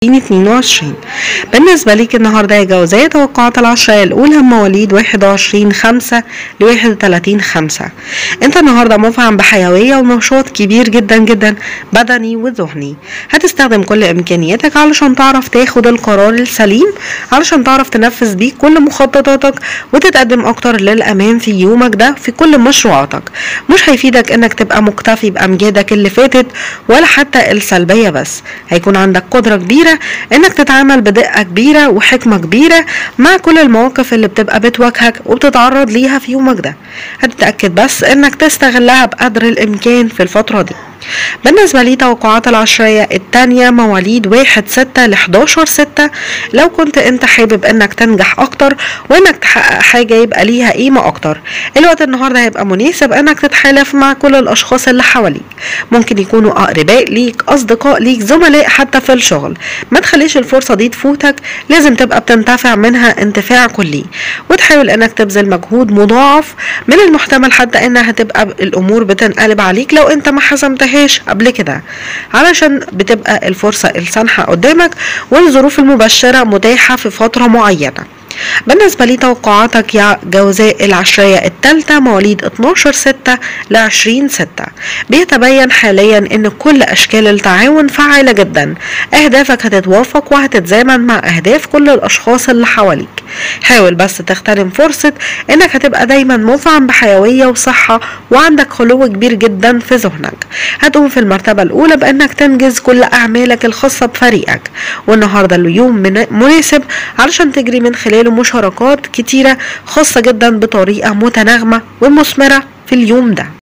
22 بالنسبة ليك النهاردة يا جوزاء توقعات العشرية الأولى مواليد 21 5 ل 31 5 أنت النهاردة مفعم بحيوية ونشاط كبير جدا جدا بدني وذهني هتستخدم كل إمكانياتك علشان تعرف تاخد القرار السليم علشان تعرف تنفذ بيه كل مخططاتك وتتقدم أكتر للأمام في يومك ده في كل مشروعاتك مش هيفيدك إنك تبقى مكتفي بأمجادك اللي فاتت ولا حتى السلبية بس هيكون عندك قدرة كبيرة انك تتعامل بدقة كبيرة وحكمة كبيرة مع كل المواقف اللي بتبقى بتواجهك وبتتعرض ليها في يومك ده هتتأكد بس انك تستغلها بقدر الامكان في الفترة دي بالنسبة لي توقعات العشرية التانية مواليد واحد ستة لحداشر ستة لو كنت انت حابب انك تنجح اكتر وانك تحقق حاجة يبقى ليها قيمة اكتر الوقت النهاردة هيبقى مناسب انك تتحالف مع كل الاشخاص اللي حواليك ممكن يكونوا اقرباء ليك اصدقاء ليك زملاء حتى في الشغل ما تخليش الفرصة دي تفوتك لازم تبقى بتنتفع منها انتفاع كلي وتحاول انك تبذل مجهود مضاعف من المحتمل حتى انها تبقى الامور بتنقلب عليك لو انت ما حسمتهاش قبل كده علشان بتبقى الفرصة السانحة قدامك والظروف المبشرة متاحة في فترة معينة بالنسبة لي توقعاتك يا جوزاء العشرية التالتة مواليد 12 ستة ل 20 ستة بيتبين حاليا ان كل اشكال التعاون فعالة جدا اهدافك هتتوافق وهتتزامن مع اهداف كل الاشخاص اللي حواليك حاول بس تغتنم فرصة انك هتبقى دايما مفعم بحيوية وصحة وعندك خلو كبير جدا في ذهنك هتقوم في المرتبة الاولى بانك تنجز كل اعمالك الخاصة بفريقك والنهاردة اليوم مناسب علشان تجري من خلاله مشاركات كتيرة خاصة جدا بطريقة متناغمة ومثمرة في اليوم ده